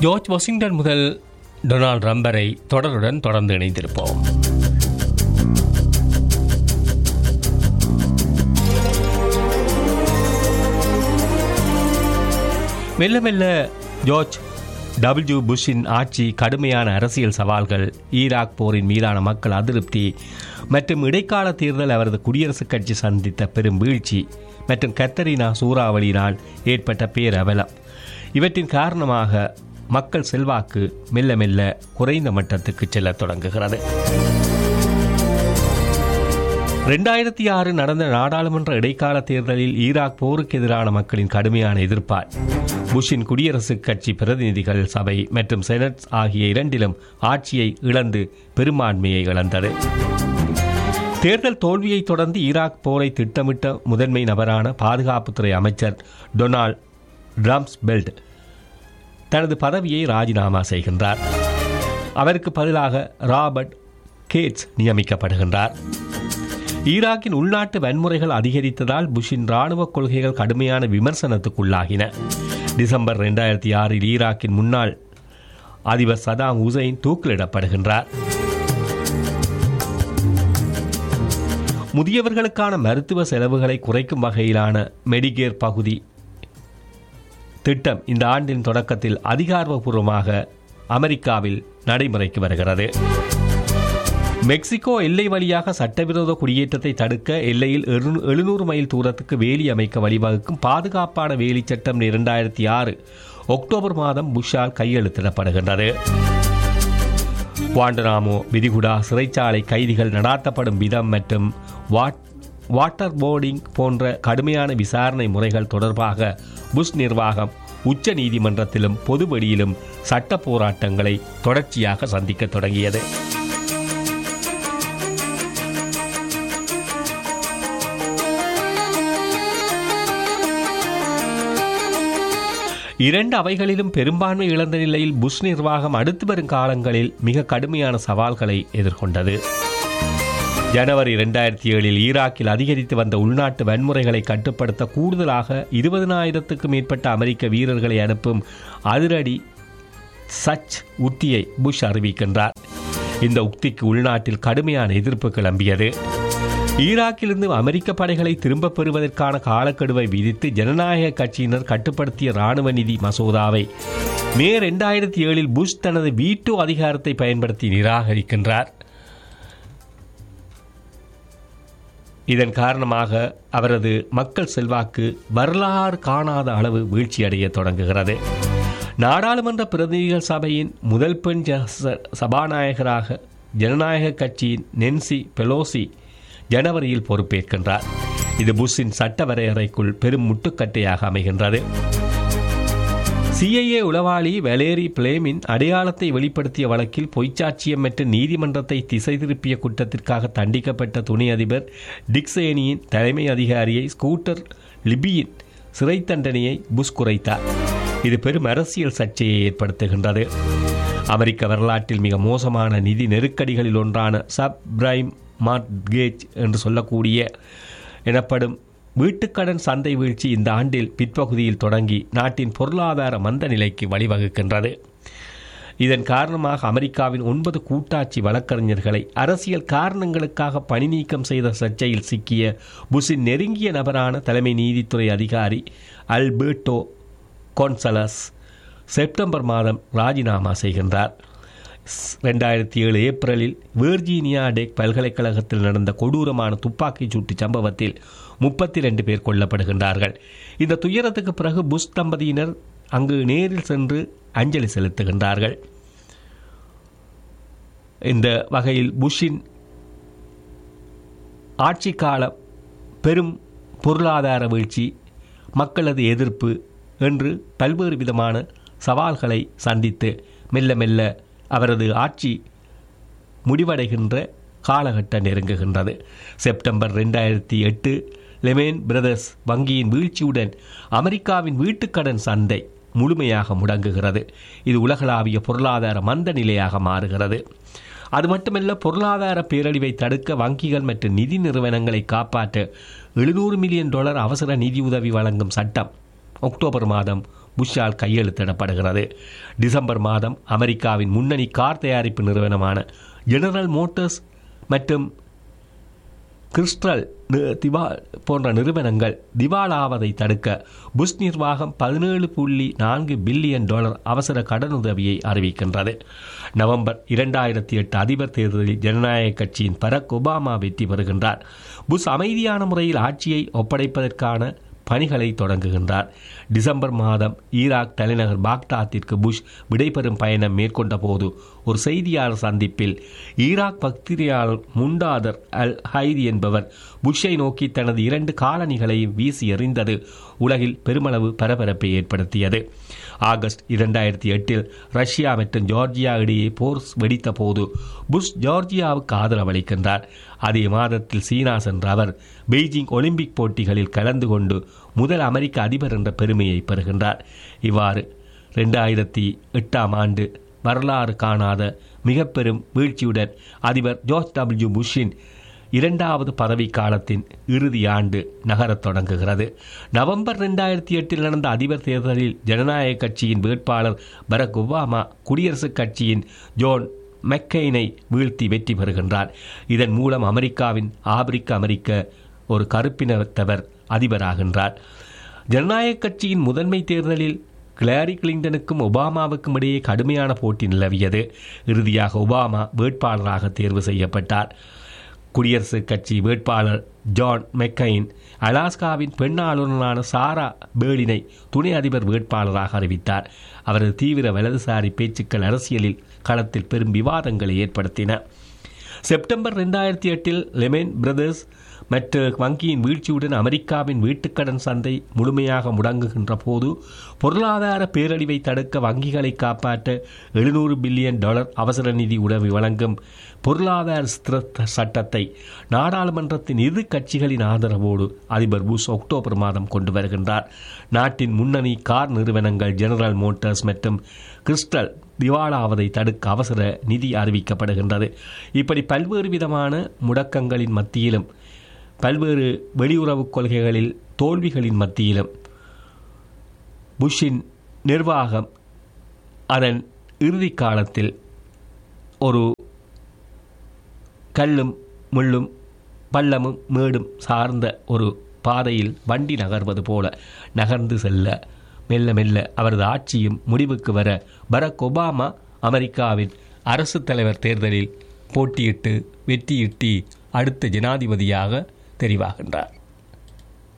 George Washington முதல் Donald Trump வரை தொடருடன் தொடர்ந்து இணைந்திருப்போம் மெல்ல மெல்ல ஜார்ஜ் டபிள்யூ புஷ்ஷின் ஆட்சி கடுமையான அரசியல் சவால்கள் ஈராக் போரின் மீதான மக்கள் அதிருப்தி மற்றும் இடைக்கால தேர்தல் அவரது குடியரசுக் கட்சி சந்தித்த பெரும் வீழ்ச்சி மற்றும் கத்தரினா சூறாவளியினால் ஏற்பட்ட பேரவலம் இவற்றின் காரணமாக மக்கள் செல்வாக்கு மெல்ல மெல்ல குறைந்த மட்டத்துக்கு செல்லத் தொடங்குகிறது ரெண்டாயிரத்தி ஆறு நடந்த நாடாளுமன்ற இடைக்கால தேர்தலில் ஈராக் போருக்கு எதிரான மக்களின் கடுமையான எதிர்ப்பால் புஷ்ஷின் குடியரசுக் கட்சி பிரதிநிதிகள் சபை மற்றும் செனட் ஆகிய இரண்டிலும் ஆட்சியை இழந்து பெரும்பான்மையை இழந்தது தேர்தல் தோல்வியை தொடர்ந்து ஈராக் போரை திட்டமிட்ட முதன்மை நபரான பாதுகாப்புத்துறை அமைச்சர் டொனால்ட் ட்ரம்ஸ்பெல்ட் தனது பதவியை ராஜினாமா செய்கின்றார் அவருக்கு பதிலாக ராபர்ட் கேட்ஸ் நியமிக்கப்படுகின்றார் ஈராக்கின் உள்நாட்டு வன்முறைகள் அதிகரித்ததால் புஷ்ஷின் ராணுவ கொள்கைகள் கடுமையான விமர்சனத்துக்குள்ளாகின டிசம்பர் ரெண்டாயிரத்தி ஆறில் ஈராக்கின் முன்னாள் அதிபர் சதாம் ஹுசைன் தூக்கிலிடப்படுகின்றார் முதியவர்களுக்கான மருத்துவ செலவுகளை குறைக்கும் வகையிலான மெடிகேர் பகுதி திட்டம் இந்த ஆண்டின் தொடக்கத்தில் அதிகாரப்பூர்வமாக அமெரிக்காவில் நடைமுறைக்கு வருகிறது மெக்சிகோ எல்லை வழியாக சட்டவிரோத குடியேற்றத்தை தடுக்க எல்லையில் எழுநூறு மைல் தூரத்துக்கு வேலி அமைக்க வழிவகுக்கும் பாதுகாப்பான வேலி சட்டம் இரண்டாயிரத்தி ஆறு அக்டோபர் மாதம் புஷ்ஷால் கையெழுத்திடப்படுகின்றது குவாண்டனாமோ விதிகுடா சிறைச்சாலை கைதிகள் நடாத்தப்படும் விதம் மற்றும் வாட்டர் போர்டிங் போன்ற கடுமையான விசாரணை முறைகள் தொடர்பாக புஷ் நிர்வாகம் உச்ச நீதிமன்றத்திலும் பொதுவெளியிலும் சட்ட போராட்டங்களை தொடர்ச்சியாக சந்திக்க தொடங்கியது இரண்டு அவைகளிலும் பெரும்பான்மை இழந்த நிலையில் புஷ் நிர்வாகம் அடுத்து வரும் காலங்களில் மிக கடுமையான சவால்களை எதிர்கொண்டது ஜனவரி இரண்டாயிரத்தி ஏழில் ஈராக்கில் அதிகரித்து வந்த உள்நாட்டு வன்முறைகளை கட்டுப்படுத்த கூடுதலாக இருபதனாயிரத்துக்கும் மேற்பட்ட அமெரிக்க வீரர்களை அனுப்பும் அதிரடி சச் உத்தியை புஷ் அறிவிக்கின்றார் இந்த உக்திக்கு உள்நாட்டில் கடுமையான எதிர்ப்பு கிளம்பியது ஈராக்கிலிருந்து அமெரிக்க படைகளை திரும்பப் பெறுவதற்கான காலக்கெடுவை விதித்து ஜனநாயக கட்சியினர் கட்டுப்படுத்திய ராணுவ நிதி மசோதாவை மே ரெண்டாயிரத்தி ஏழில் புஷ் தனது வீட்டோ அதிகாரத்தை பயன்படுத்தி நிராகரிக்கின்றார் இதன் காரணமாக அவரது மக்கள் செல்வாக்கு வரலாறு காணாத அளவு வீழ்ச்சியடைய தொடங்குகிறது நாடாளுமன்ற பிரதிநிதிகள் சபையின் முதல் பெண் சபாநாயகராக ஜனநாயக கட்சியின் நென்சி பெலோசி ஜனவரியில் பொறுப்பேற்கின்றார் இது புஷ்ஷின் சட்ட வரையறைக்குள் பெரும் முட்டுக்கட்டையாக அமைகின்றது சிஐஏ உளவாளி வலேரி பிளேமின் அடையாளத்தை வெளிப்படுத்திய வழக்கில் பொய்ச்சாட்சியம் மற்றும் நீதிமன்றத்தை திசை திருப்பிய குற்றத்திற்காக தண்டிக்கப்பட்ட துணை அதிபர் டிக்சேனியின் தலைமை அதிகாரியை ஸ்கூட்டர் லிபியின் சிறை தண்டனையை புஷ் குறைத்தார் இது பெரும் அரசியல் சர்ச்சையை ஏற்படுத்துகின்றது அமெரிக்க வரலாற்றில் மிக மோசமான நிதி நெருக்கடிகளில் ஒன்றான சப் பிரைம் மார்ட்கேஜ் என்று சொல்லக்கூடிய எனப்படும் வீட்டுக்கடன் சந்தை வீழ்ச்சி இந்த ஆண்டில் பிற்பகுதியில் தொடங்கி நாட்டின் பொருளாதார மந்த நிலைக்கு வழிவகுக்கின்றது இதன் காரணமாக அமெரிக்காவின் ஒன்பது கூட்டாட்சி வழக்கறிஞர்களை அரசியல் காரணங்களுக்காக பணி நீக்கம் செய்த சர்ச்சையில் சிக்கிய புஷின் நெருங்கிய நபரான தலைமை நீதித்துறை அதிகாரி அல்பர்டோ கொன்சலஸ் செப்டம்பர் மாதம் ராஜினாமா செய்கின்றார் ரெண்டாயிரத்தி ஏழு ஏப்ரலில் வேர்ஜீனியா டெக் பல்கலைக்கழகத்தில் நடந்த கொடூரமான துப்பாக்கிச் சூட்டு சம்பவத்தில் முப்பத்தி ரெண்டு பேர் கொல்லப்படுகின்றார்கள் இந்த துயரத்துக்கு பிறகு புஷ் தம்பதியினர் அங்கு நேரில் சென்று அஞ்சலி செலுத்துகின்றார்கள் இந்த வகையில் புஷ்ஷின் ஆட்சி காலம் பெரும் பொருளாதார வீழ்ச்சி மக்களது எதிர்ப்பு என்று பல்வேறு விதமான சவால்களை சந்தித்து மெல்ல மெல்ல அவரது ஆட்சி முடிவடைகின்ற காலகட்டம் நெருங்குகின்றது செப்டம்பர் ரெண்டாயிரத்தி எட்டு லெமேன் பிரதர்ஸ் வங்கியின் வீழ்ச்சியுடன் அமெரிக்காவின் வீட்டுக்கடன் சந்தை முழுமையாக முடங்குகிறது இது உலகளாவிய பொருளாதார மந்த நிலையாக மாறுகிறது அது மட்டுமல்ல பொருளாதார பேரழிவை தடுக்க வங்கிகள் மற்றும் நிதி நிறுவனங்களை காப்பாற்ற எழுநூறு மில்லியன் டாலர் அவசர நிதியுதவி வழங்கும் சட்டம் அக்டோபர் மாதம் புஷ்ஷால் கையெழுத்திடப்படுகிறது டிசம்பர் மாதம் அமெரிக்காவின் முன்னணி கார் தயாரிப்பு நிறுவனமான ஜெனரல் மோட்டார்ஸ் மற்றும் கிறிஸ்டல் நி- திவா போன்ற நிறுவனங்கள் திவாலாவதை தடுக்க புஷ் நிர்வாகம் பதினேழு புள்ளி நான்கு பில்லியன் டாலர் அவசர கடனுதவியை அறிவிக்கின்றது நவம்பர் இரண்டாயிரத்தி எட்டு அதிபர் தேர்தலில் ஜனநாயக கட்சியின் பரக் ஒபாமா வெற்றி பெறுகின்றார் புஷ் அமைதியான முறையில் ஆட்சியை ஒப்படைப்பதற்கான பணிகளை தொடங்குகின்றார் டிசம்பர் மாதம் ஈராக் தலைநகர் பாக்தாத்திற்கு புஷ் விடைபெறும் பயணம் மேற்கொண்ட போது ஒரு செய்தியாளர் சந்திப்பில் ஈராக் பக்திரியாளர் முண்டாதர் அல் ஹைதி என்பவர் புஷ்ஷை நோக்கி தனது இரண்டு காலணிகளையும் வீசி எறிந்தது உலகில் பெருமளவு பரபரப்பை ஏற்படுத்தியது ஆகஸ்ட் இரண்டாயிரத்தி எட்டில் ரஷ்யா மற்றும் ஜார்ஜியா இடையே போர் வெடித்த போது புஷ் ஜார்ஜியாவுக்கு ஆதரவளிக்கின்றார் அதே மாதத்தில் சீனா சென்ற அவர் பெய்ஜிங் ஒலிம்பிக் போட்டிகளில் கலந்து கொண்டு முதல் அமெரிக்க அதிபர் என்ற பெருமையை பெறுகின்றார் இவ்வாறு ரெண்டாயிரத்தி எட்டாம் ஆண்டு வரலாறு காணாத மிக பெரும் வீழ்ச்சியுடன் அதிபர் ஜார்ஜ் டபிள்யூ புஷ்ஷின் இரண்டாவது பதவி காலத்தின் இறுதி ஆண்டு நகரத் தொடங்குகிறது நவம்பர் ரெண்டாயிரத்தி எட்டில் நடந்த அதிபர் தேர்தலில் ஜனநாயக கட்சியின் வேட்பாளர் பரக் ஒபாமா குடியரசுக் கட்சியின் ஜோன் மெக்கெயினை வீழ்த்தி வெற்றி பெறுகின்றார் இதன் மூலம் அமெரிக்காவின் ஆப்பிரிக்க அமெரிக்க ஒரு கருப்பினத்தவர் அதிபராகின்றார் ஜனநாயக கட்சியின் முதன்மை தேர்தலில் கிளாரி கிளின்டனுக்கும் ஒபாமாவுக்கும் இடையே கடுமையான போட்டி நிலவியது இறுதியாக ஒபாமா வேட்பாளராக தேர்வு செய்யப்பட்டார் குடியரசுக் கட்சி வேட்பாளர் ஜான் மெக்கைன் அலாஸ்காவின் பெண் ஆளுநரான சாரா பேர்லினை துணை அதிபர் வேட்பாளராக அறிவித்தார் அவரது தீவிர வலதுசாரி பேச்சுக்கள் அரசியலில் களத்தில் பெரும் விவாதங்களை ஏற்படுத்தின செப்டம்பர் ரெண்டாயிரத்தி எட்டில் லெமன் பிரதர்ஸ் மற்ற வங்கியின் வீழ்ச்சியுடன் அமெரிக்காவின் வீட்டுக்கடன் சந்தை முழுமையாக முடங்குகின்ற போது பொருளாதார பேரழிவை தடுக்க வங்கிகளை காப்பாற்ற எழுநூறு பில்லியன் டாலர் அவசர நிதி உதவி வழங்கும் பொருளாதார ஸ்திர சட்டத்தை நாடாளுமன்றத்தின் இரு கட்சிகளின் ஆதரவோடு அதிபர் புஷ் அக்டோபர் மாதம் கொண்டு வருகின்றார் நாட்டின் முன்னணி கார் நிறுவனங்கள் ஜெனரல் மோட்டார்ஸ் மற்றும் கிறிஸ்டல் திவாலாவதை தடுக்க அவசர நிதி அறிவிக்கப்படுகின்றது இப்படி பல்வேறு விதமான முடக்கங்களின் மத்தியிலும் பல்வேறு வெளியுறவுக் கொள்கைகளில் தோல்விகளின் மத்தியிலும் புஷ்ஷின் நிர்வாகம் அதன் இறுதி காலத்தில் ஒரு கல்லும் முள்ளும் பள்ளமும் மேடும் சார்ந்த ஒரு பாதையில் வண்டி நகர்வது போல நகர்ந்து செல்ல மெல்ல மெல்ல அவரது ஆட்சியும் முடிவுக்கு வர பரக் ஒபாமா அமெரிக்காவின் அரசு தலைவர் தேர்தலில் போட்டியிட்டு வெற்றியிட்டி அடுத்த ஜனாதிபதியாக தெரிவாகின்றார்